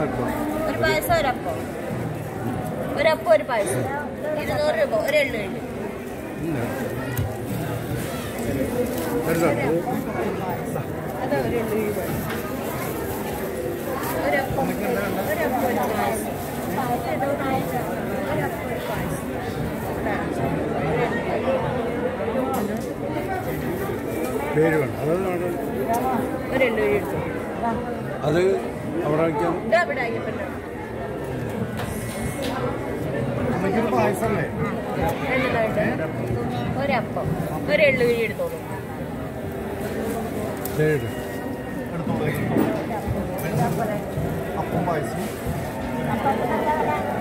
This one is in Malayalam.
കേട്ടോ ഒരു പായസം ഒരപ്പം ഒരപ്പം ഒരു പായസം ഇരുന്നൂറ് രൂപ ഒരു എള്ളുണ്ട് ഇല്ല. എടുത്തോ. അതാ ഒരു എള്ളു രൂപ ഒരപ്പം ഒരപ്പം ഒരു പായസം ഒരപ്പം ഒരു പായസം പേര് വേണം അത് അവിടെ ഒരു എള്ളു എടുത്തു അത് അവിടെ വയ്ക്കാം ഇതാ ഇവിടെ അയ്യപ്പൻ്റെ അമ്മയ്ക്കൊരു പായസമല്ലേ രണ്ടിലായിട്ട് ഒരപ്പം ഒരു എള്ളു എടുത്തോളൂ ശരി അപ്പം പായസം